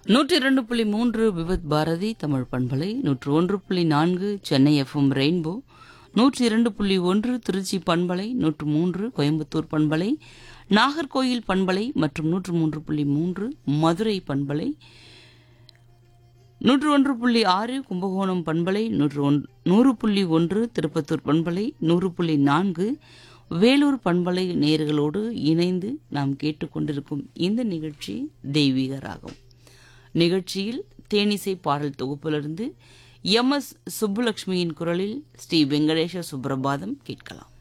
நூற்றி இரண்டு புள்ளி மூன்று விபத் பாரதி தமிழ் பண்பலை நூற்று ஒன்று புள்ளி நான்கு சென்னை எஃப்எம் ரெயின்போ நூற்றி இரண்டு புள்ளி ஒன்று திருச்சி பண்பலை நூற்று மூன்று கோயம்புத்தூர் பண்பலை நாகர்கோயில் பண்பலை மற்றும் நூற்று மூன்று புள்ளி மூன்று மதுரை பண்பலை நூற்று ஒன்று புள்ளி ஆறு கும்பகோணம் பண்பலை நூற்று ஒன் நூறு புள்ளி ஒன்று திருப்பத்தூர் பண்பலை நூறு புள்ளி நான்கு வேலூர் பண்பலை நேர்களோடு இணைந்து நாம் கேட்டுக்கொண்டிருக்கும் இந்த நிகழ்ச்சி தெய்வீக ராகம் நிகழ்ச்சியில் தேனிசை பாடல் தொகுப்பிலிருந்து எம் எஸ் சுப்புலட்சுமியின் குரலில் ஸ்ரீ வெங்கடேஷ சுப்ரபாதம் கேட்கலாம்